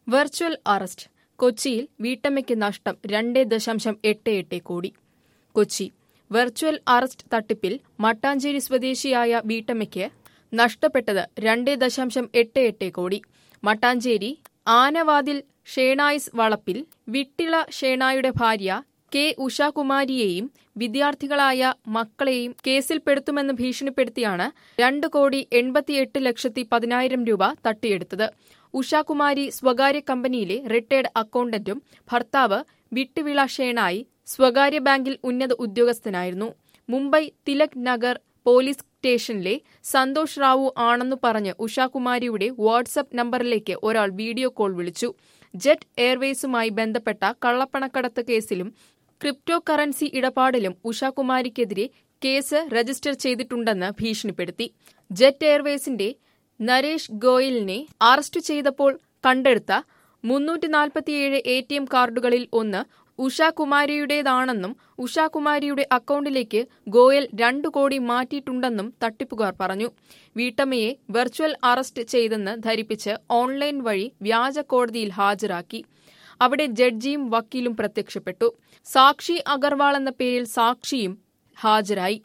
virtual arrest കൊച്ചിയിൽ വീട്ടമ്മയ്ക്ക് നഷ്ടം രണ്ട് ദശാംശം എട്ട് എട്ട് കോടി കൊച്ചി വെർച്വൽ അറസ്റ്റ് തട്ടിപ്പിൽ മട്ടാഞ്ചേരി സ്വദേശിയായ വീട്ടമ്മയ്ക്ക് നഷ്ടപ്പെട്ടത് രണ്ട് ദശാംശം എട്ട് എട്ട് കോടി മട്ടാഞ്ചേരി ആനവാതിൽ ഷേണായിസ് വളപ്പിൽ വിട്ടിള ഷേണായുടെ ഭാര്യ കെ ഉഷാകുമാരിയെയും വിദ്യാർത്ഥികളായ മക്കളെയും കേസിൽപ്പെടുത്തുമെന്ന് ഭീഷണിപ്പെടുത്തിയാണ് രണ്ട് കോടി എൺപത്തിയെട്ട് ലക്ഷത്തി പതിനായിരം രൂപ തട്ടിയെടുത്തത് ഉഷാകുമാരി സ്വകാര്യ കമ്പനിയിലെ റിട്ടയർഡ് അക്കൌണ്ടന്റും ഭർത്താവ് വിട്ടുവിള ഷേണായി സ്വകാര്യ ബാങ്കിൽ ഉന്നത ഉദ്യോഗസ്ഥനായിരുന്നു മുംബൈ തിലക് നഗർ പോലീസ് സ്റ്റേഷനിലെ സന്തോഷ് റാവു ആണെന്നു പറഞ്ഞ് ഉഷാകുമാരിയുടെ വാട്സപ്പ് നമ്പറിലേക്ക് ഒരാൾ വീഡിയോ കോൾ വിളിച്ചു ജെറ്റ് എയർവേസുമായി ബന്ധപ്പെട്ട കള്ളപ്പണക്കടത്ത് കേസിലും ക്രിപ്റ്റോ കറൻസി ഇടപാടിലും ഉഷാകുമാരിക്കെതിരെ കേസ് രജിസ്റ്റർ ചെയ്തിട്ടുണ്ടെന്ന് ഭീഷണിപ്പെടുത്തി ജെറ്റ് എയർവേസിന്റെ നരേഷ് ഗോയലിനെ അറസ്റ്റ് ചെയ്തപ്പോൾ കണ്ടെടുത്ത മുന്നൂറ്റി നാൽപ്പത്തിയേഴ് എ ടി എം കാർഡുകളിൽ ഒന്ന് ഉഷാകുമാരിയുടേതാണെന്നും ഉഷാകുമാരിയുടെ അക്കൌണ്ടിലേക്ക് ഗോയൽ രണ്ടു കോടി മാറ്റിയിട്ടുണ്ടെന്നും തട്ടിപ്പുകാർ പറഞ്ഞു വീട്ടമ്മയെ വെർച്വൽ അറസ്റ്റ് ചെയ്തെന്ന് ധരിപ്പിച്ച് ഓൺലൈൻ വഴി വ്യാജ കോടതിയിൽ ഹാജരാക്കി അവിടെ ജഡ്ജിയും വക്കീലും പ്രത്യക്ഷപ്പെട്ടു സാക്ഷി അഗർവാൾ എന്ന പേരിൽ സാക്ഷിയും ഹാജരായി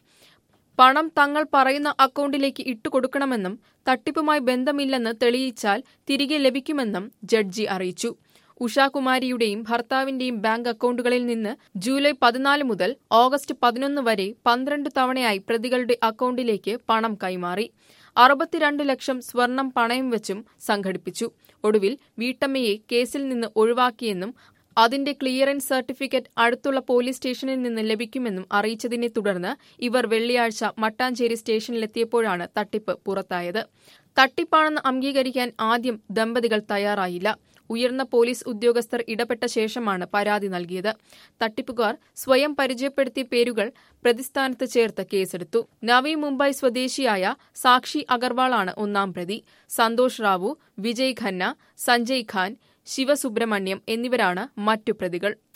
പണം തങ്ങൾ പറയുന്ന അക്കൌണ്ടിലേക്ക് ഇട്ടുകൊടുക്കണമെന്നും തട്ടിപ്പുമായി ബന്ധമില്ലെന്ന് തെളിയിച്ചാൽ തിരികെ ലഭിക്കുമെന്നും ജഡ്ജി അറിയിച്ചു ഉഷാകുമാരിയുടെയും ഭർത്താവിന്റെയും ബാങ്ക് അക്കൌണ്ടുകളിൽ നിന്ന് ജൂലൈ പതിനാല് മുതൽ ഓഗസ്റ്റ് പതിനൊന്ന് വരെ പന്ത്രണ്ട് തവണയായി പ്രതികളുടെ അക്കൌണ്ടിലേക്ക് പണം കൈമാറി അറുപത്തിരണ്ട് ലക്ഷം സ്വർണം പണയം വെച്ചും സംഘടിപ്പിച്ചു ഒടുവിൽ വീട്ടമ്മയെ കേസിൽ നിന്ന് ഒഴിവാക്കിയെന്നും അതിന്റെ ക്ലിയറൻസ് സർട്ടിഫിക്കറ്റ് അടുത്തുള്ള പോലീസ് സ്റ്റേഷനിൽ നിന്ന് ലഭിക്കുമെന്നും അറിയിച്ചതിനെ തുടർന്ന് ഇവർ വെള്ളിയാഴ്ച മട്ടാഞ്ചേരി സ്റ്റേഷനിലെത്തിയപ്പോഴാണ് തട്ടിപ്പ് പുറത്തായത് തട്ടിപ്പാണെന്ന് അംഗീകരിക്കാൻ ആദ്യം ദമ്പതികൾ തയ്യാറായില്ല ഉയർന്ന പോലീസ് ഉദ്യോഗസ്ഥർ ഇടപെട്ട ശേഷമാണ് പരാതി നൽകിയത് തട്ടിപ്പുകാർ സ്വയം പരിചയപ്പെടുത്തിയ പേരുകൾ പ്രതിസ്ഥാനത്ത് ചേർത്ത് കേസെടുത്തു നവി മുംബൈ സ്വദേശിയായ സാക്ഷി അഗർവാളാണ് ഒന്നാം പ്രതി സന്തോഷ് റാവു വിജയ് ഖന്ന സഞ്ജയ് ഖാൻ ശിവസുബ്രഹ്മണ്യം എന്നിവരാണ് മറ്റു പ്രതികൾ